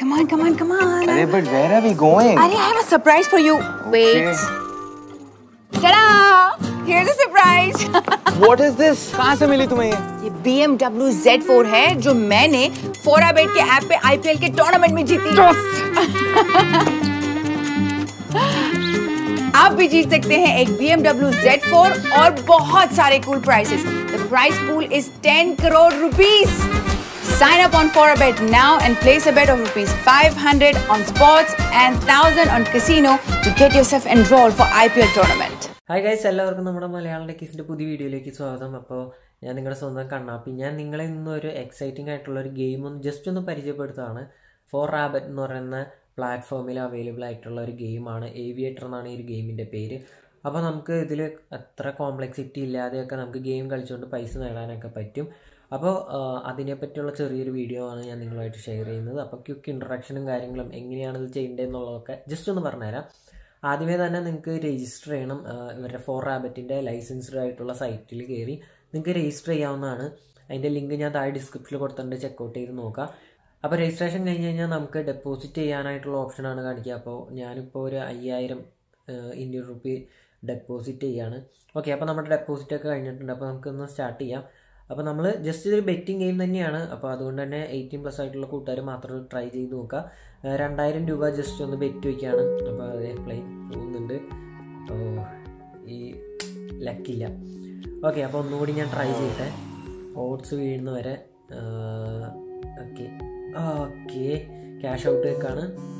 Come on, come on, come on. Arey, but where are we going? Arey, I have a surprise for you. Wait. Ta-da! Here's the surprise. What is this? कहाँ से मिली तुम्हें ये? ये BMW Z4 है जो मैंने फोराबेट के app पे आईपीएल के टूर्नामेंट में जीती आप भी जीत सकते हैं एक BMW Z4 और बहुत सारे cool prizes the prize pool is 10 crore rupees Sign up on Forabet now and place a bet of rupees 500 on sports and 1000 on casino to get yourself enrolled for IPL tournament. Hi guys എല്ലാവർക്കും നമ്മുടെ മലയാളം ടെക്കീസിൻ്റെ പുതിയ വീഡിയോയിലേക്ക് സ്വാഗതം അപ്പോൾ ഞാൻ നിങ്ങളുടെ സ്വന്തം കണ്ണാപ്പി ഞാൻ നിങ്ങളെ ഇന്ന് ഒരു എക്സൈറ്റിംഗ് ആയിട്ടുള്ള ഒരു ഗെയിം ഒന്ന് ജസ്റ്റ് ഒന്ന് പരിചയപ്പെടുത്തുകയാണ് ഫോർ റാബറ്റ് എന്ന് പറയുന്ന പ്ലാറ്റ്ഫോമിൽ അവൈലബിൾ ആയിട്ടുള്ള ഒരു ഗെയിമാണ് ഏവിയേറ്റർ എന്നാണ് ഈ ഒരു ഗെയിമിൻ്റെ പേര് അപ്പോൾ നമുക്ക് ഇതിൽ അത്ര കോംപ്ലക്സിറ്റി ഇല്ലാതെയൊക്കെ നമുക്ക് ഗെയിം കളിച്ചുകൊണ്ട് പൈസ നേടാനൊക്കെ പറ്റും അപ്പോൾ അതിനെപ്പറ്റിയുള്ള ചെറിയൊരു വീഡിയോ ആണ് ഞാൻ നിങ്ങളുമായിട്ട് ഷെയർ ചെയ്യുന്നത് അപ്പോൾ ക്വിക്ക് ഇൻട്രഡക്ഷനും കാര്യങ്ങളും എങ്ങനെയാണ് ഇത് ചെയ്യേണ്ടതെന്നുള്ളതൊക്കെ ജസ്റ്റ് ഒന്ന് പറഞ്ഞുതരാം ആദ്യമേ തന്നെ നിങ്ങൾക്ക് രജിസ്റ്റർ ചെയ്യണം ആ, ഇവരുടെ ഫോർ റാബറ്റിൻ്റെ ലൈസൻസ്ഡ് ആയിട്ടുള്ള സൈറ്റിൽ കയറി നിങ്ങൾക്ക് രജിസ്റ്റർ ചെയ്യാവുന്നതാണ് അതിൻ്റെ ലിങ്ക് ഞാൻ താഴെ ഡിസ്ക്രിപ്ഷനിൽ കൊടുത്തിട്ടുണ്ട് ചെക്കൗട്ട് ചെയ്ത് നോക്കാം അപ്പോൾ രജിസ്ട്രേഷൻ കഴിഞ്ഞ് കഴിഞ്ഞാൽ നമുക്ക് ഡെപ്പോസിറ്റ് ചെയ്യാനായിട്ടുള്ള ഓപ്ഷനാണ് കാണിക്കുക അപ്പോൾ ഞാനിപ്പോൾ ഒരു അയ്യായിരം ഇന്ത്യൻ റുപ്പി ഡെപ്പോസിറ്റ് ചെയ്യാണ് ഓക്കെ അപ്പോൾ നമ്മുടെ ഡെപ്പോസിറ്റ് ഒക്കെ കഴിഞ്ഞിട്ടുണ്ട് അപ്പോൾ നമുക്കൊന്ന് സ്റ്റാർട്ട് ചെയ്യാം അപ്പോൾ നമ്മൾ ജസ്റ്റ് ഇതൊരു ബെറ്റിംഗ് ഗെയിം തന്നെയാണ് അപ്പോൾ അതുകൊണ്ട് തന്നെ എയ്റ്റീൻ പ്ലസ് ആയിട്ടുള്ള കൂട്ടുകാർ മാത്രം ട്രൈ ചെയ്ത് നോക്കുക ആ, രണ്ടായിരം രൂപ ജസ്റ്റ് ഒന്ന് ബെറ്റ് വയ്ക്കുകയാണ് അപ്പോൾ അതേ പ്ലെയിൻ പോകുന്നുണ്ട് അപ്പോൾ ഈ ലക്കില്ല ഓക്കെ അപ്പോൾ ഒന്നുകൂടി ഞാൻ ട്രൈ ചെയ്യട്ടെ ഓട്സ് വീഴുന്ന വരെ ഓക്കെ ഓക്കെ ക്യാഷ് ഔട്ട് വെക്കാണ്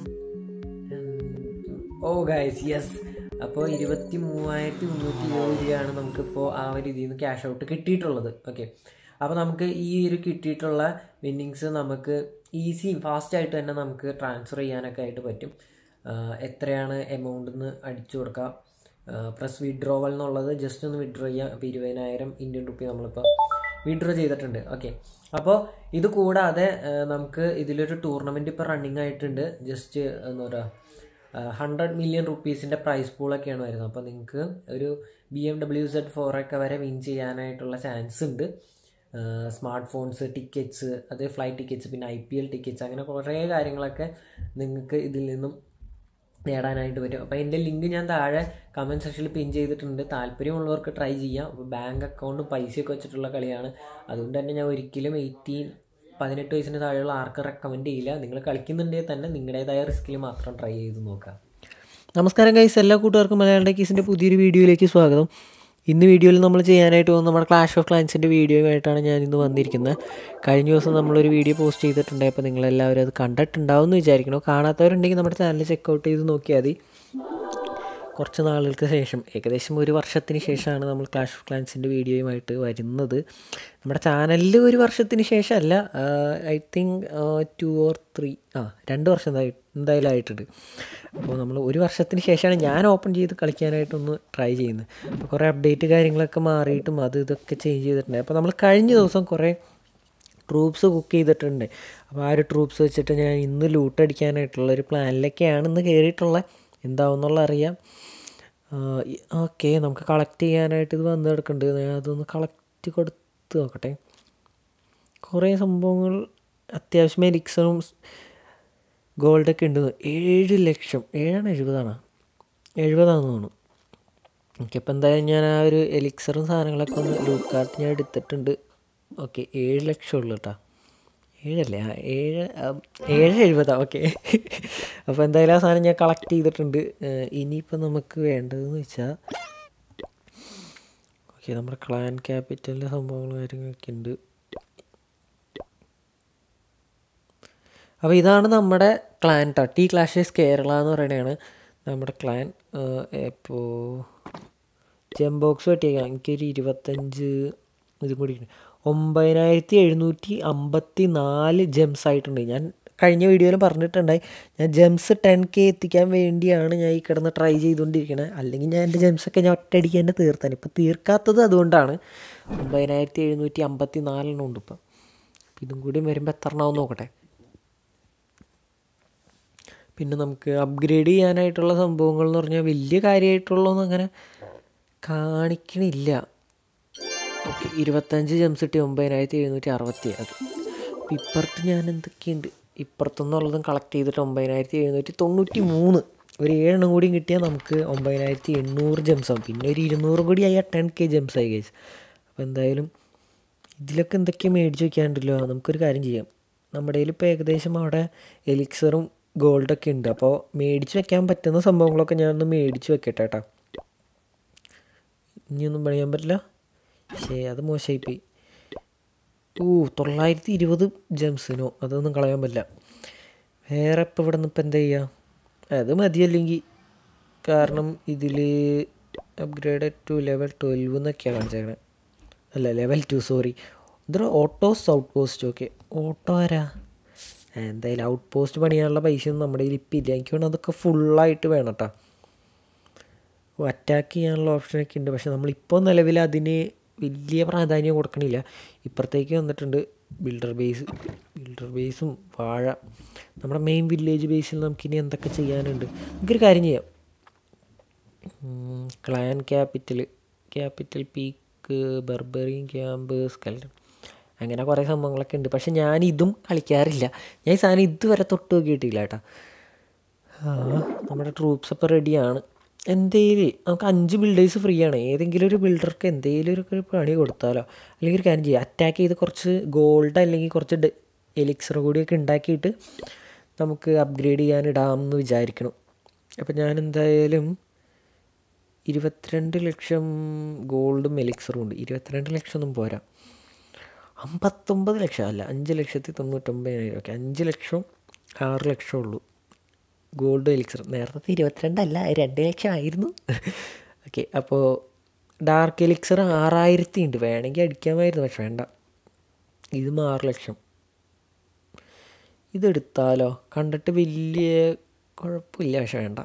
ഓ ഗൈസ് യെസ് അപ്പോൾ ഇരുപത്തി മൂവായിരത്തി മുന്നൂറ്റി ഇരുപത് രൂപയാണ് നമുക്കിപ്പോൾ ആ ഒരു ഇതിൽ നിന്ന് ക്യാഷ് ഔട്ട് കിട്ടിയിട്ടുള്ളത് ഓക്കെ അപ്പോൾ നമുക്ക് ഈ ഒരു കിട്ടിയിട്ടുള്ള വിന്നിങ്സ് നമുക്ക് ഈസി ഫാസ്റ്റ് ആയിട്ട് തന്നെ നമുക്ക് ട്രാൻസ്ഫർ ചെയ്യാനൊക്കെ ആയിട്ട് പറ്റും ആ, എത്രയാണ് എമൗണ്ട് എന്ന് അടിച്ചു കൊടുക്കാം പ്ലസ് വിഡ്രോവൽ എന്നുള്ളത് ജസ്റ്റ് ഒന്ന് വിഡ്രോ ചെയ്യാം അപ്പോൾ ഇരുപതിനായിരം ഇന്ത്യൻ റുപ്പി നമ്മളിപ്പോൾ വിഡ്രോ ചെയ്തിട്ടുണ്ട് ഓക്കെ അപ്പോൾ ഇത് കൂടാതെ ആ, നമുക്ക് ഇതിലൊരു ടൂർണമെൻറ്റ് ഇപ്പോൾ റണ്ണിങ് ആയിട്ടുണ്ട് ജസ്റ്റ് എന്താ പറയുക ഹൺഡ്രഡ് മില്യൺ റുപ്പീസിൻ്റെ പ്രൈസ് പൂളൊക്കെയാണ് വരുന്നത് അപ്പോൾ നിങ്ങൾക്ക് ഒരു ബി എം ഡബ്ല്യു സെഡ് ഫോറൊക്കെ വരെ വിൻ ചെയ്യാനായിട്ടുള്ള ചാൻസ് ഉണ്ട് സ്മാർട്ട് ഫോൺസ് ടിക്കറ്റ്സ് അത് ഫ്ലൈറ്റ് ടിക്കറ്റ്സ് പിന്നെ ഐ പി എൽ ടിക്കറ്റ്സ് അങ്ങനെ കുറേ കാര്യങ്ങളൊക്കെ നിങ്ങൾക്ക് ഇതിൽ നിന്നും നേടാനായിട്ട് പറ്റും അപ്പോൾ എൻ്റെ ലിങ്ക് ഞാൻ താഴെ കമൻറ്റ് സെക്ഷനിൽ പിൻ ചെയ്തിട്ടുണ്ട് താല്പര്യമുള്ളവർക്ക് ട്രൈ ചെയ്യാം അപ്പോൾ ബാങ്ക് അക്കൗണ്ടും പൈസയൊക്കെ വെച്ചിട്ടുള്ള കളിയാണ് അതുകൊണ്ട് തന്നെ ഞാൻ ഒരിക്കലും എയ്റ്റീൻ പതിനെട്ട് വയസ്സിന് താഴെയുള്ള ആർക്കും റെക്കമെൻഡ് ചെയ്യില്ല നിങ്ങൾ കളിക്കുന്നുണ്ടെങ്കിൽ തന്നെ നിങ്ങളുടേതായ റിസ്കിൽ മാത്രം ട്രൈ ചെയ്ത് നോക്കാം നമസ്കാരം ഗൈസ് എല്ലാ കൂട്ടുകാർക്കും മലയാളം ടേക്കീസിൻ്റെ പുതിയൊരു വീഡിയോയിലേക്ക് സ്വാഗതം ഇന്ന് വീഡിയോയിൽ നമ്മൾ ചെയ്യാനായിട്ട് പോകുന്ന നമ്മുടെ ക്ലാഷ് ഓഫ് ക്ലാൻസിൻ്റെ വീഡിയോയുമായിട്ടാണ് ഞാൻ ഇന്ന് വന്നിരിക്കുന്നത് കഴിഞ്ഞ ദിവസം നമ്മളൊരു വീഡിയോ പോസ്റ്റ് ചെയ്തിട്ടുണ്ട് അപ്പോൾ നിങ്ങളെല്ലാവരും അത് കണ്ടിട്ടുണ്ടാവും എന്ന് വിചാരിക്കണം കാണാത്തവരുണ്ടെങ്കിൽ നമ്മുടെ ചാനൽ ചെക്കൗട്ട് ചെയ്ത് നോക്കിയാൽ മതി കുറച്ച് നാളുകൾക്ക് ശേഷം ഏകദേശം ഒരു വർഷത്തിന് ശേഷമാണ് നമ്മൾ ക്ലാഷ് ഓഫ് ക്ലാൻസിൻ്റെ വീഡിയോയുമായിട്ട് വരുന്നത് നമ്മുടെ ചാനലിൽ ഒരു വർഷത്തിന് ശേഷമല്ല I think two or three ആ രണ്ട് വർഷം എന്തായി എന്തായാലും ആയിട്ടുണ്ട് അപ്പോൾ നമ്മൾ ഒരു വർഷത്തിന് ശേഷമാണ് ഞാൻ ഓപ്പൺ ചെയ്ത് കളിക്കാനായിട്ടൊന്ന് ട്രൈ ചെയ്യുന്നത് അപ്പോൾ കുറേ അപ്ഡേറ്റ് കാര്യങ്ങളൊക്കെ മാറിയിട്ടും അത് ഇതൊക്കെ ചേഞ്ച് ചെയ്തിട്ടുണ്ട് അപ്പോൾ നമ്മൾ കഴിഞ്ഞ ദിവസം കുറേ ട്രൂപ്സ് കുക്ക് ചെയ്തിട്ടുണ്ട് അപ്പോൾ ആ ഒരു ട്രൂപ്സ് വെച്ചിട്ട് ഞാൻ ഇന്ന് ലൂട്ട് അടിക്കാനായിട്ടുള്ള ഒരു പ്ലാനിലൊക്കെയാണ് ഇന്ന് കയറിയിട്ടുള്ളത് എന്താവുന്നുള്ള അറിയാം ഓക്കെ നമുക്ക് കളക്ട് ചെയ്യാനായിട്ട് ഇത് വന്ന് കിടക്കുന്നുണ്ട് ഞാൻ അതൊന്ന് കളക്ട് കൊടുത്ത് നോക്കട്ടെ കുറേ സംഭവങ്ങൾ അത്യാവശ്യം എലിക്സറും ഗോൾഡൊക്കെ ഉണ്ട് ഏഴ് ലക്ഷം ഏഴാണ് എഴുപതാണ് എഴുപതാണെന്ന് തോന്നുന്നു ഓക്കെ അപ്പോൾ എന്തായാലും ഞാൻ ആ ഒരു എലിക്സറും സാധനങ്ങളൊക്കെ ഒന്ന് ലൂക്കാർട്ട് ഞാൻ എടുത്തിട്ടുണ്ട് ഓക്കെ ഏഴ് ലക്ഷം ഉള്ളു കേട്ടോ ഏഴല്ലേ ആ ഏഴ് ആ, ഏഴ് എഴുപതാ ഓക്കെ അപ്പോൾ എന്തായാലും ആ സാധനം ഞാൻ കളക്ട് ചെയ്തിട്ടുണ്ട് ഏഹ് ഇനിയിപ്പോൾ നമുക്ക് വേണ്ടതെന്ന് വെച്ചാൽ ഓക്കെ നമ്മുടെ ക്ലാൻ ക്യാപിറ്റലിൻ്റെ സംഭവങ്ങൾ കാര്യങ്ങളൊക്കെ ഉണ്ട് അപ്പോൾ ഇതാണ് നമ്മുടെ ക്ലാൻ ട്ടോ ടി ക്ലാഷേഴ്സ് കേരള എന്ന് പറയുന്നതാണ് നമ്മുടെ ക്ലാൻ ഇപ്പോൾ ജെം ബോക്സ് വെട്ടിയേക്കാം എനിക്കൊരു ഇരുപത്തഞ്ച് ഇതും കൂടി ഉണ്ട്. ഒമ്പതിനായിരത്തി എഴുന്നൂറ്റി അമ്പത്തി നാല് ജെംസ് ആയിട്ടുണ്ട് ഞാൻ കഴിഞ്ഞ വീഡിയോയിലും പറഞ്ഞിട്ടുണ്ടായി ഞാൻ ജെംസ് ടെൻ കെ എത്തിക്കാൻ വേണ്ടിയാണ് ഞാൻ ഈ കിടന്ന് ട്രൈ ചെയ്തുകൊണ്ടിരിക്കുന്നത് അല്ലെങ്കിൽ ഞാൻ എൻ്റെ ജെംസൊക്കെ ഞാൻ ഒറ്റയടിക്ക് തന്നെ തീർത്താണ് ഇപ്പോൾ തീർക്കാത്തത് അതുകൊണ്ടാണ് ഒമ്പതിനായിരത്തി എഴുന്നൂറ്റി അമ്പത്തി നാലെണ്ണം ഉണ്ട് ഇപ്പം ഇതും കൂടി വരുമ്പോൾ എത്ര എണ്ണമാവും നോക്കട്ടെ പിന്നെ നമുക്ക് അപ്ഗ്രേഡ് ചെയ്യാനായിട്ടുള്ള സംഭവങ്ങൾ എന്ന് പറഞ്ഞാൽ വലിയ കാര്യമായിട്ടുള്ളതൊന്നും അങ്ങനെ കാണിക്കണില്ല ഓക്കെ ഇരുപത്തഞ്ച് ജംസ് കിട്ടി ഒമ്പതിനായിരത്തി എഴുന്നൂറ്റി അറുപത്തി അത് അപ്പം ഇപ്പുറത്ത് ഞാൻ എന്തൊക്കെയുണ്ട് ഇപ്പുറത്തുനിന്നുള്ളതും കളക്ട് ചെയ്തിട്ട് ഒമ്പതിനായിരത്തി എഴുന്നൂറ്റി തൊണ്ണൂറ്റി മൂന്ന് ഒരു ഏഴെണ്ണം കൂടിയും കിട്ടിയാൽ നമുക്ക് ഒമ്പതിനായിരത്തി എണ്ണൂറ് ജെംസ് ആവും പിന്നെ ഒരു ഇരുന്നൂറ് കൂടി ആയാൽ ടെൻ കെ ജെംസ് ആയി ഗൈസ് അപ്പോൾ എന്തായാലും ഇതിലൊക്കെ എന്തൊക്കെയാണ് മേടിച്ച് വെക്കാനുണ്ടല്ലോ നമുക്കൊരു കാര്യം ചെയ്യാം നമ്മുടെ കയ്യിൽ ഇപ്പോൾ ഏകദേശം അവിടെ എലിക്സറും ഗോൾഡൊക്കെ ഉണ്ട് അപ്പോൾ മേടിച്ച് വെക്കാൻ പറ്റുന്ന സംഭവങ്ങളൊക്കെ ഞാനൊന്ന് മേടിച്ച് വെക്കട്ടെ കേട്ടോ ഇനിയൊന്നും പണിയാൻ പറ്റില്ല ശേ അത് മോശമായിപ്പോയി ഓ തൊള്ളായിരത്തി ഇരുപത് ജെംസിനോ അതൊന്നും കളയാൻ പറ്റില്ല വേറെ ഇപ്പോൾ ഇവിടെ നിന്ന് ഇപ്പം എന്താ ചെയ്യുക അത് മതിയല്ലെങ്കിൽ കാരണം ഇതിൽ അപ്ഗ്രേഡ് ടു ലെവൽ ട്വൽവ് എന്നൊക്കെയാണ് കാണിച്ചേക്കണേ അല്ല ലെവൽ ടു സോറി ഇതൊരു autos outpost okay auto ആരാ എന്തായാലും ഔട്ട് പോസ്റ്റ് പണിയാനുള്ള പൈസയൊന്നും നമ്മുടെ കയ്യിൽ ഇപ്പം ഇല്ല എനിക്ക് വേണം അതൊക്കെ ഫുള്ളായിട്ട് വേണം കേട്ടോ അറ്റാക്ക് ചെയ്യാനുള്ള ഓപ്ഷനൊക്കെ ഉണ്ട് പക്ഷെ നമ്മളിപ്പോൾ നിലവിൽ അതിന് വലിയ പ്രാധാന്യം കൊടുക്കണില്ല ഇപ്പുറത്തേക്ക് വന്നിട്ടുണ്ട് ബിൽഡർ ബേസ് ബിൽഡർ ബേസും വാഴ നമ്മുടെ മെയിൻ വില്ലേജ് ബേസിൽ നമുക്കിനി എന്തൊക്കെ ചെയ്യാനുണ്ട് നമുക്കൊരു കാര്യം ചെയ്യാം clan capital capital peak barbarian camp skeleton അങ്ങനെ കുറേ സംഭവങ്ങളൊക്കെ ഉണ്ട് പക്ഷെ ഞാൻ ഇതും കളിക്കാറില്ല ഞാൻ ഈ സാധനം ഇതുവരെ തൊട്ട് നോക്കിയിട്ടില്ല കേട്ടോ ആ, നമ്മുടെ ട്രൂപ്സ് അപ്പോൾ റെഡിയാണ് എന്തേലും നമുക്ക് അഞ്ച് ബിൽഡേഴ്സ് ഫ്രീ ആണ് ഏതെങ്കിലും ഒരു ബിൽഡർക്ക് എന്തെങ്കിലും ഒരു ഒരു പണി കൊടുത്താലോ അല്ലെങ്കിൽ ഒരു കാര്യം ചെയ്യാം അറ്റാക്ക് ചെയ്ത് കുറച്ച് ഗോൾഡ് അല്ലെങ്കിൽ കുറച്ച് എലിക്സർ കൂടിയൊക്കെ ഉണ്ടാക്കിയിട്ട് നമുക്ക് അപ്ഗ്രേഡ് ചെയ്യാൻ ഇടാം എന്ന് വിചാരിക്കണം അപ്പം ഞാൻ എന്തായാലും ഇരുപത്തിരണ്ട് ലക്ഷം ഗോൾഡും എലിക്സറും ഉണ്ട് ഇരുപത്തിരണ്ട് ലക്ഷം ഒന്നും പോരാ അമ്പത്തൊമ്പത് ലക്ഷം അല്ല അഞ്ച് ലക്ഷത്തി തൊണ്ണൂറ്റൊമ്പതിനായിരം ഓക്കെ അഞ്ച് ലക്ഷം ആറ് ലക്ഷം ഉള്ളൂ ഗോൾഡ് എലിക്സർ നേരത്തെ ഇരുപത്തിരണ്ടല്ല രണ്ട് ലക്ഷം ആയിരുന്നു ഓക്കെ അപ്പോൾ ഡാർക്ക് എലിക്സർ ആറായിരത്തി ഉണ്ട് വേണമെങ്കിൽ അടിക്കാമായിരുന്നു പക്ഷെ വേണ്ട ഇതും ആറ് ലക്ഷം ഇതെടുത്താലോ കണ്ടിട്ട് വലിയ കുഴപ്പമില്ല പക്ഷെ വേണ്ട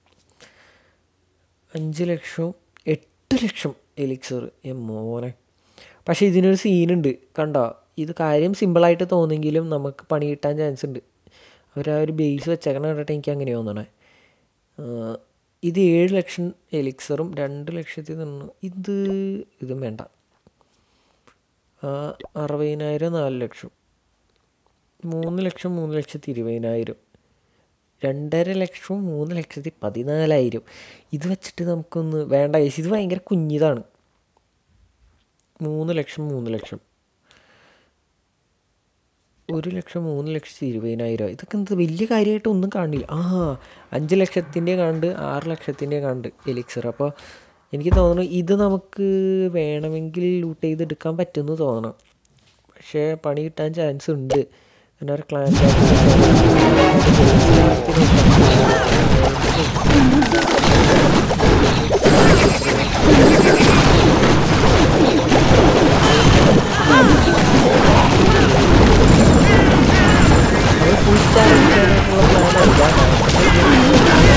അഞ്ച് ലക്ഷവും എട്ട് ലക്ഷം എലിക്സർ എ മോനെ പക്ഷേ ഇതിനൊരു സീനുണ്ട് കണ്ടോ ഇത് കാര്യം സിമ്പിളായിട്ട് തോന്നെങ്കിലും നമുക്ക് പണി കിട്ടാൻ ചാൻസ് ഉണ്ട് അവർ ആ ഒരു ബേസ് വെച്ചേക്കണ കണ്ടിട്ട് എനിക്ക് അങ്ങനെ തോന്നണേ ആ, ഇത് ഏഴ് ലക്ഷം എലിക്സറും രണ്ട് ലക്ഷത്തി തൊണ്ണൂ ഇത് ഇതും വേണ്ട ആ, അറുപതിനായിരം നാല് ലക്ഷം മൂന്ന് ലക്ഷം മൂന്ന് ലക്ഷത്തി ഇരുപതിനായിരം രണ്ടര ലക്ഷവും മൂന്ന് ലക്ഷത്തി പതിനാലായിരം ഇത് വെച്ചിട്ട് നമുക്കൊന്ന് വേണ്ട guys, ഇത് ഭയങ്കര കുഞ്ഞിതാണ് മൂന്ന് ലക്ഷം മൂന്ന് ലക്ഷം ഒരു ലക്ഷം മൂന്ന് ലക്ഷത്തി ഇരുപതിനായിരം ഇതൊക്കെ എന്ത് വലിയ കാര്യമായിട്ട് ഒന്നും കാണില്ല ആ അഞ്ച് ലക്ഷത്തിൻ്റെ കണ്ട് ആറ് ലക്ഷത്തിൻ്റെ കണ്ട് എലിക്സർ അപ്പോൾ എനിക്ക് തോന്നുന്നു ഇത് നമുക്ക് വേണമെങ്കിൽ ലൂട്ട് ചെയ്തെടുക്കാൻ പറ്റുമെന്ന് തോന്നണം പക്ഷേ പണി കിട്ടാൻ ചാൻസ് ഉണ്ട് കാരണം ഒരു ക്ലാൻ ഫുൾ സ്റ്റാർ എടുക്കാനായിട്ടുള്ള പ്ലാനല്ല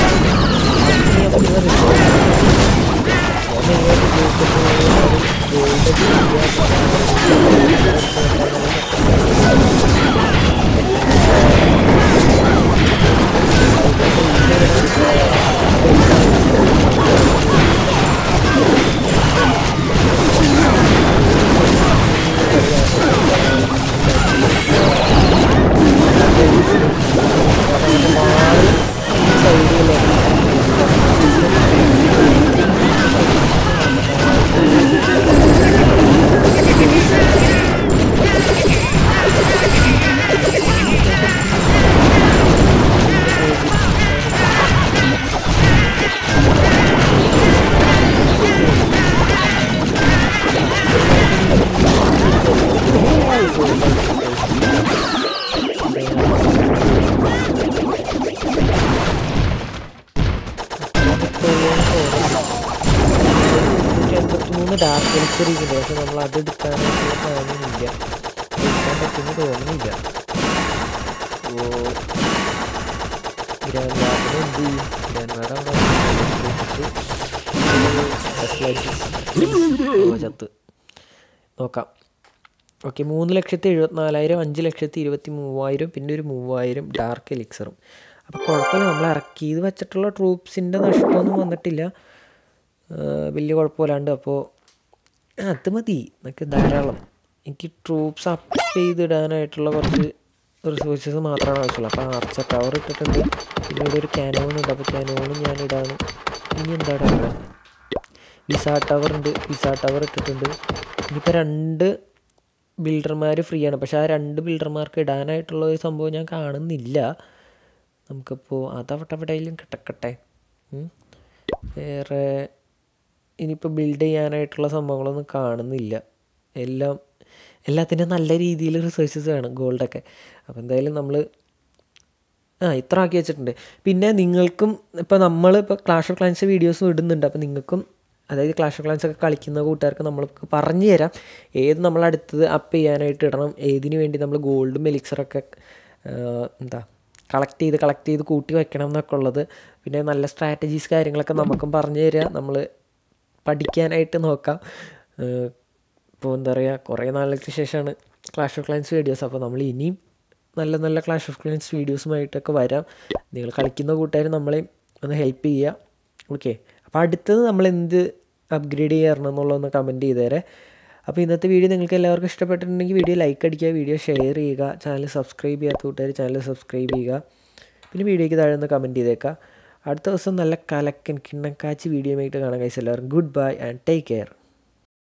എൺപത്തിമൂന്ന് ഡാർക്ക് എലിക്സർ ഇരിക്കുന്നുണ്ട് പക്ഷെ നമ്മൾ അത് എടുക്കാനായിട്ടുള്ള പ്ലാനൊന്നുമില്ല എടുക്കാൻ പറ്റുമെന്ന് തോന്നുന്നില്ല ഓ ഗ്രാൻഡ് വാർഡിന് എന്ത് ചെയ്യും ഗ്രാൻഡ് വാർഡ് അവിടെ ഓ ചത്ത് നോക്കാം ഓക്കെ മൂന്ന് ലക്ഷത്തി എഴുപത്തിനാലായിരം അഞ്ച് ലക്ഷത്തി ഇരുപത്തി മൂവായിരം പിന്നെ ഒരു മൂവായിരം ഡാർക്ക് എലിക്സറും അപ്പോൾ കുഴപ്പമില്ല നമ്മൾ ഇറക്കിയത് വെച്ചിട്ടുള്ള ട്രൂപ്സിൻ്റെ നഷ്ടമൊന്നും വന്നിട്ടില്ല ആ, വലിയ കുഴപ്പമില്ലാണ്ട് അപ്പോൾ അത് മതി നമുക്ക് ധാരാളം എനിക്ക് ട്രൂപ്സ് അപ്പ് ചെയ്തിടാനായിട്ടുള്ള കുറച്ച് റിസോഴ്സസ് മാത്രമാണ് ആവശ്യമുള്ളൂ അപ്പോൾ ആർച്ച ടവർ ഇട്ടിട്ടുണ്ട് പിന്നെ ഇവിടെ ഒരു ക്യാനോൺ ഉണ്ട് അപ്പോൾ ക്യാനോണും ഞാൻ ഇടാണ് ഇനി എന്താ ഇടാ വിസ ടവർ ഉണ്ട് വിസ ടവർ ഇട്ടിട്ടുണ്ട് ഇനിയിപ്പോൾ രണ്ട് ബിൽഡർമാർ ഫ്രീ ആണ് പക്ഷേ ആ രണ്ട് ബിൽഡർമാർക്ക് ഇടാനായിട്ടുള്ള ഒരു സംഭവം ഞാൻ കാണുന്നില്ല നമുക്കിപ്പോൾ അതവിടെ എവിടെയെങ്കിലും കിടക്കട്ടെ ഉം. വേറെ ഇനിയിപ്പോൾ ബിൽഡ് ചെയ്യാനായിട്ടുള്ള സംഭവങ്ങളൊന്നും കാണുന്നില്ല എല്ലാം എല്ലാത്തിനും നല്ല രീതിയിൽ റിസോഴ്സസ് വേണം ഗോൾഡൊക്കെ അപ്പോൾ എന്തായാലും നമ്മൾ ആ ഇത്ര ആക്കി വെച്ചിട്ടുണ്ട് പിന്നെ നിങ്ങൾക്കും ഇപ്പോൾ നമ്മൾ ഇപ്പോൾ ക്ലാഷ് ഓഫ് ക്ലാൻസ് വീഡിയോസും ഇടുന്നുണ്ട് അപ്പോൾ നിങ്ങൾക്കും അതായത് ക്ലാഷ് ഓഫ് ക്ലാൻസ് ഒക്കെ കളിക്കുന്ന കൂട്ടുകാർക്ക് നമ്മൾക്ക് പറഞ്ഞു തരാം ഏത് നമ്മൾ അടുത്തത് അപ്പ് ചെയ്യാനായിട്ട് ഇടണം ഏതിനു വേണ്ടി നമ്മൾ ഗോൾഡും എലിക്സറൊക്കെ എന്താ കളക്ട് ചെയ്ത് കളക്ട് ചെയ്ത് കൂട്ടി വെക്കണം എന്നൊക്കെ ഉള്ളത് പിന്നെ നല്ല സ്ട്രാറ്റജീസ് കാര്യങ്ങളൊക്കെ നമുക്കും പറഞ്ഞു തരിക നമ്മൾ പഠിക്കാനായിട്ട് നോക്കാം ഇപ്പോൾ എന്താ പറയുക കുറേ നാളുകൾക്ക് ശേഷമാണ് ക്ലാഷ് ഓഫ് ക്ലാൻസ് വീഡിയോസ് അപ്പോൾ നമ്മൾ ഇനിയും നല്ല നല്ല ക്ലാഷ് ഓഫ് ക്ലാൻസ് വീഡിയോസുമായിട്ടൊക്കെ വരാം നിങ്ങൾ കളിക്കുന്ന കൂട്ടുകാർ നമ്മളെ ഒന്ന് ഹെൽപ്പ് ചെയ്യുക ഓക്കെ അപ്പോൾ അടുത്തത് നമ്മൾ എന്ത് അപ്ഗ്രേഡ് ചെയ്യാറുണ്ട് എന്നുള്ളതൊന്ന് കമൻറ്റ് ചെയ്തേരെ അപ്പോൾ ഇന്നത്തെ വീഡിയോ നിങ്ങൾക്ക് എല്ലാവർക്കും ഇഷ്ടപ്പെട്ടിട്ടുണ്ടെങ്കിൽ വീഡിയോ ലൈക്ക് അടിക്കുക വീഡിയോ ഷെയർ ചെയ്യുക ചാനൽ സബ്സ്ക്രൈബ് ചെയ്യാത്ത കൂട്ടുകാർ ചാനൽ സബ്സ്ക്രൈബ് ചെയ്യുക പിന്നെ വീഡിയോയ്ക്ക് താഴെ ഒന്ന് കമൻറ്റ് ചെയ്തേക്കുക അടുത്ത ദിവസം നല്ല കലക്കൻ കിണ്ണക്കാച്ചി വീഡിയോ ആയിട്ട് കാണാൻ കഴിച്ചു എല്ലാവർക്കും goodbye and take care